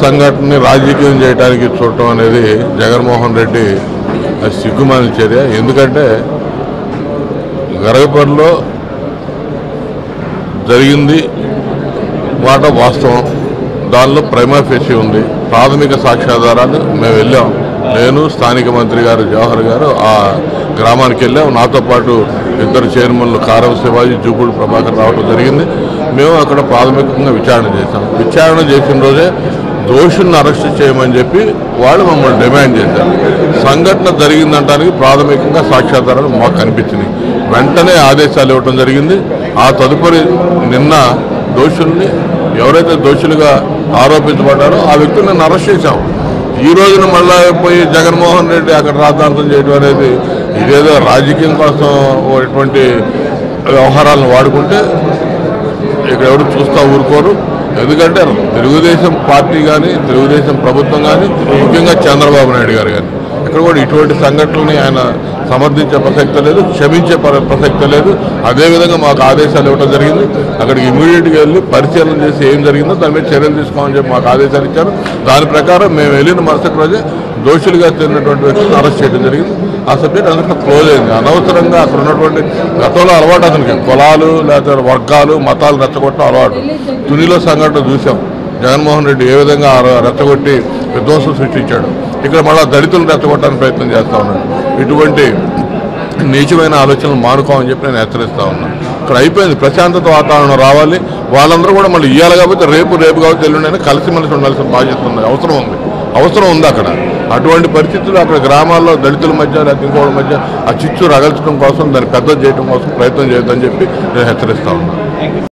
సంఘటనని రాజకీయం చేయడానికి చూడటం అనేది జగన్మోహన్ రెడ్డి అది సిగ్గుమాలిన చర్య ఎందుకంటే గరగపల్లిలో జరిగింది మాట వాస్తవం దానిలో ప్రైమా ఫేసి ఉంది ప్రాథమిక సాక్ష్యాధారాలు మేము వెళ్ళాం నేను స్థానిక మంత్రి గారు జవహర్ గారు ఆ గ్రామానికి వెళ్ళాం నాతో పాటు ఇద్దరు చైర్మన్లు కారం శివాజీ జూపూడి ప్రభాకర్ రావడం జరిగింది మేము అక్కడ ప్రాథమికంగా విచారణ చేశాం విచారణ చేసిన రోజే దోషుల్ని అరెస్ట్ చేయమని చెప్పి వాళ్ళు మమ్మల్ని డిమాండ్ చేశారు సంఘటన జరిగిందంటానికి ప్రాథమికంగా సాక్ష్యాధారాలు మాకు కనిపించినాయి వెంటనే ఆదేశాలు ఇవ్వడం జరిగింది ఆ తదుపరి నిన్న దోషుల్ని ఎవరైతే దోషులుగా ఆరోపించబడ్డారో ఆ వ్యక్తులను నేను అరెస్ట్ చేశాం ఈ రోజున మళ్ళా పోయి జగన్మోహన్ రెడ్డి అక్కడ రాద్ధాంతం చేయడం అనేది ఇదేదో రాజకీయం కోసం ఓ ఇటువంటి వ్యవహారాలను వాడుకుంటే ఇక్కడ ఎవరు చూస్తా ఊరుకోరు ఎందుకంటే తెలుగుదేశం పార్టీ కానీ తెలుగుదేశం ప్రభుత్వం కానీ ముఖ్యంగా చంద్రబాబు నాయుడు గారు కానీ ఇక్కడ కూడా ఇటువంటి సంఘటనల్ని ఆయన సమర్థించే ప్రసక్తి లేదు క్షమించే పర- ప్రసక్తి లేదు అదేవిధంగా మాకు ఆదేశాలు ఇవ్వడం జరిగింది అక్కడికి ఇమీడియట్గా వెళ్ళి పరిశీలన చేసి ఏం జరిగిందో దాని మీద చర్యలు తీసుకోమని చెప్పి మాకు ఆదేశాలు ఇచ్చారు దాని ప్రకారం మేము వెళ్ళిన మరుసటి రోజే దోషులుగా తేలినటువంటి వ్యక్తులను అరెస్ట్ చేయడం జరిగింది ఆ సబ్జెక్ట్ అంతా క్లోజ్ అయింది అనవసరంగా అక్కడ ఉన్నటువంటి గతంలో అలవాటు అతనికి కులాలు లేకపోతే వర్గాలు మతాలు రెచ్చగొట్టడం అలవాటు తునిలో సంఘటన చూసాం జగన్మోహన్ రెడ్డి ఏ విధంగా ఆ రెచ్చగొట్టి విధ్వంసం సృష్టించాడు ఇక్కడ మళ్ళా దళితులను రెచ్చగొట్టడానికి ప్రయత్నం చేస్తా ఉన్నాడు ఇటువంటి నీచమైన ఆలోచనలు మానుకోమని చెప్పి నేను హెచ్చరిస్తా ఉన్నాను ఇక్కడ అయిపోయింది ప్రశాంతత వాతావరణం రావాలి వాళ్ళందరూ కూడా మళ్ళీ ఇవ్వాలి కాబట్టి రేపు రేపు కాబట్టి ఎల్లుండైనా కలిసిమెలిసి ఉండాల్సిన బాధ్యత ఉంది అవసరం ఉంది అవసరం ఉంది అక్కడ అటువంటి పరిస్థితులు అక్కడ గ్రామాల్లో దళితుల మధ్య లేకపోతే ఇంకోళ్ళ మధ్య ఆ చిచ్చు రగల్చడం కోసం దాన్ని పెద్ద చేయడం కోసం ప్రయత్నం చేయొద్దని చెప్పి నేను హెచ్చరిస్తా ఉన్నాను